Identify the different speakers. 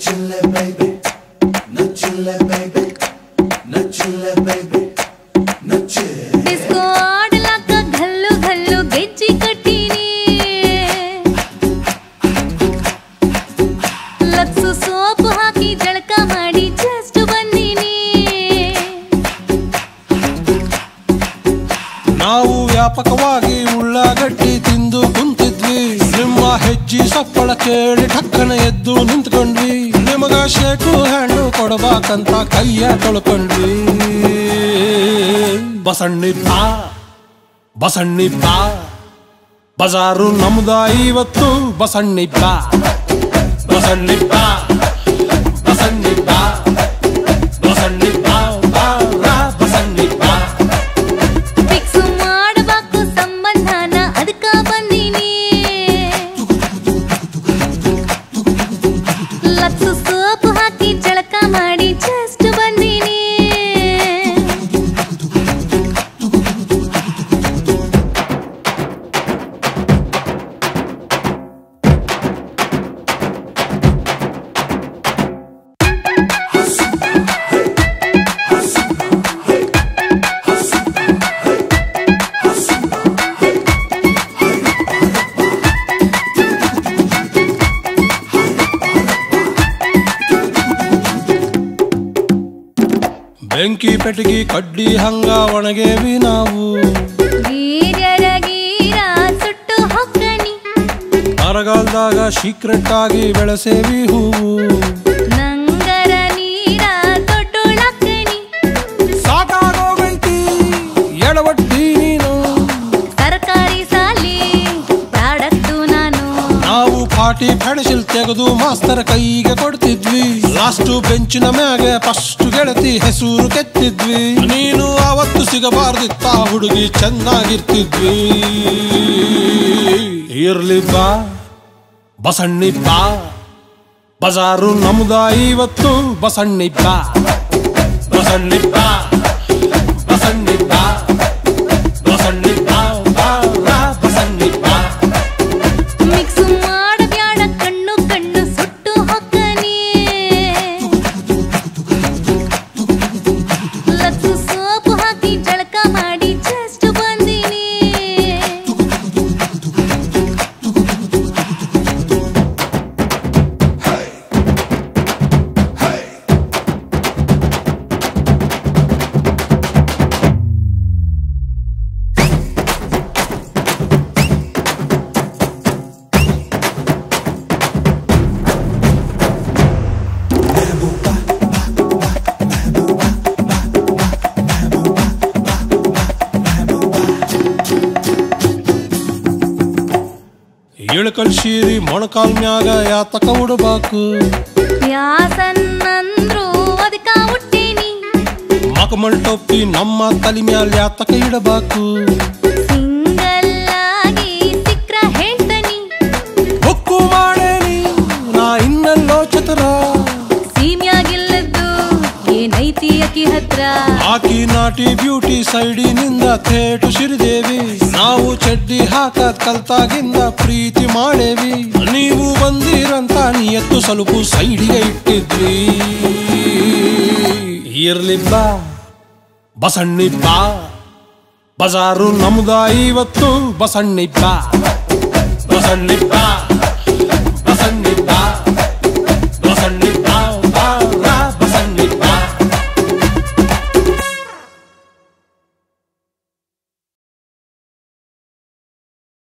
Speaker 1: Nuchille baby, nuchille baby, nuchille baby, nuchille.
Speaker 2: Disco ಆಡ್ಲಾಕ ಘಲ್ಲು ಘಲ್ಲು ಗೆಜ್ಜಿ ಕಟ್ಟೀನಿ ಲಕ್ಸು ಸೋಪು ಹಾಕಿ ಜಳಕ ಮಾಡಿ ಜಸ್ಟ್ ಬಂದೀನಿ
Speaker 3: ನಾವು ವ್ಯಾಪಕವಾಗಿ ಉಳ್ಳಾಗಡ್ಡಿ ತಿಂದು ಕುಂತಿದ್ವಿ ನಿಮ್ಮ ಹೆಜ್ಜಿ ಸಪ್ಪಳ ಕೇಳಿ ಠಕ್ಕನ ಎದ್ದು ನಿಂತ್ಕೊಂಡ್ವಿ ನಿಮಗ ಶೇಕು ಹ್ಯಾಂಡು ಕೊಡಬೇಕಂತ ಕೈಯ ತೊಳ್ಕೊಂಡ್ವಿ ಬಸಣ್ಣಿ ಬಾ ಬಸಣ್ಣಿ ಬಾ ಬಜಾರು ನಮ್ದ ಇವತ್ತು ಬಸಣ್ಣಿ ಬಾ ಬಸಣ್ಣಿ ಬಾ ಬಸಣ್ಣಿ ಬಾ ಬಸಣ್ಣಿ ಬಾ ಬಾ ಬಾ, ಬಸಣ್ಣಿ ಬಾ
Speaker 2: ಫಿಕ್ಸ್ ಮಾಡಬೇಕು ಸಂಬಂಧನ ಅದಕ್ಕ ಬಂದೀನಿ ಲಕ್ಸು ಸೋಪು ಹಾಕಿ ಜಳಕ ಮಾಡಿ ಜಸ್ಟ್ ಬಂದೀನಿ
Speaker 3: ಬೆಂಕಿ ಪೆಟಗಿ ಕಡ್ಡಿ ಹಂಗ ಒಣಗೇವಿ ನಾವು
Speaker 2: ಗೀರ್ಯರ ಗೀರ ಸುಟ್ಟು ಹೊಕ್ಕಣಿ
Speaker 3: ಬರಗಾಲದಾಗ ಸೀಕ್ರೆಟ್ ಆಗಿ ಬೆಳೆಸೇವಿ ಹೂವು
Speaker 2: ನಂಗರ ನೀರ ತೊಟ್ಟುಳಕ್ಕಣಿ
Speaker 3: ಸಾಕಾಗೋಗೈತಿ ಎಡವಟ್ಟಿ ನೀನು
Speaker 2: ಸರ್ಕಾರಿ ಸಾಲಿ ಪ್ರಾಡಕ್ಟು ನಾನು
Speaker 3: ನಾವು ಪಾಟಿ ಪೆಣಸಿಲ್ ತೆಗೆದು ಮಾಸ್ತರ ಕೈಗೆ ಕೊಡ್ತಿದ್ವಿ ಲಾಸ್ಟ್ ಬೆಂಚಿನ ಮ್ಯಾಗೆ ಫಸ್ಟ್ ಗೆಳತಿ ಹೆಸರು ಕೆತ್ತಿದ್ವಿ ನೀನು ಅವತ್ತು ಸಿಗಬಾರ್ದಿತ್ತ ಹುಡುಗಿ ಚೆನ್ನಾಗಿರ್ತಿದ್ವಿ ಇರ್ಲಿ ಬಾ ಬಸಣ್ಣಿ ಬಾ ಬಜಾರು ನಮ್ದ ಇವತ್ತು ಬಸಣ್ಣಿ ಬಾ ಬಸಣ್ಣಿ ಬಾ ಬಸಣ್ಣಿ ಬಾ ಬಸಣ್ಣಿ ಬಾ ಬಾ ಬಾ, ಬಸಣ್ಣಿ ಬಾ
Speaker 2: ಮಿಕ್ಸ್ ಮಾಡಬ್ಯಾಡ ಕಣ್ಣು ಕಣ್ಣು ಸುಟ್ಟು ಹೊಕ್ಕನಿ ಲಕ್ಸು ಸೋಪು ಹಾಕಿ ಜಳಕ ಮಾಡಿ ಜಸ್ಟ್ ಬಂದೀನಿ
Speaker 3: ಇಳಕಲ್ ಶೀರಿ ಮೊಣಕಾಲ್ ಮ್ಯಾಗ ಯಾತಕ ಉಡಬೇಕು
Speaker 2: ಯಾಸನ್ನಂದ್ರು ಅದಕ್ಕ ಹುಟ್ಟೀನಿ
Speaker 3: ಮಕಮಲ್ ಟೊಪ್ಪಿ ನಮ್ಮ ತಲೆ ಮ್ಯಾಲ ಯಾತಕ ಇಡಬೇಕು
Speaker 2: ಸಿಂಗಲ್ ಆಗಿ ಸಿಕ್ರ ಹೇಳ್ತನಿ
Speaker 3: ಹೊಕ್ಕು ಮಾಡೇನಿ ನಾ ಇನ್ನೆಲ್ಲೋ ಚತುರ
Speaker 2: ಸೀಮ್ಯಾಗಿಲ್ಲದ್ದು ಏನೈತಿ ಅಕಿ ಹತ್ರ
Speaker 3: ಆಕಿ ನಾಟಿ ಬ್ಯೂಟಿ ಸೈಡಿನಿಂದ ಥೇಟು ಸಿರಿದೇವಿ ನಾವು ಚಡ್ಡಿ ಹಾಕದ್ ಕಲ್ತಾಗಿಂದ ಪ್ರೀತಿ ಮಾಡೇವಿ ನೀವು ಬಂದಿರಂತ ನಿಯತ್ತು ಸ್ವಲ್ಪ ಸೈಡಿಗೆ ಇಟ್ಟಿದ್ವಿ ಇರ್ಲಿ ಬಾ ಬಸಣ್ಣಿ ಬಾ ಬಜಾರು ನಮ್ದ ಇವತ್ತು ಬಸಣ್ಣಿ ಬಾ ಬಸಣ್ಣಿ ಬಾ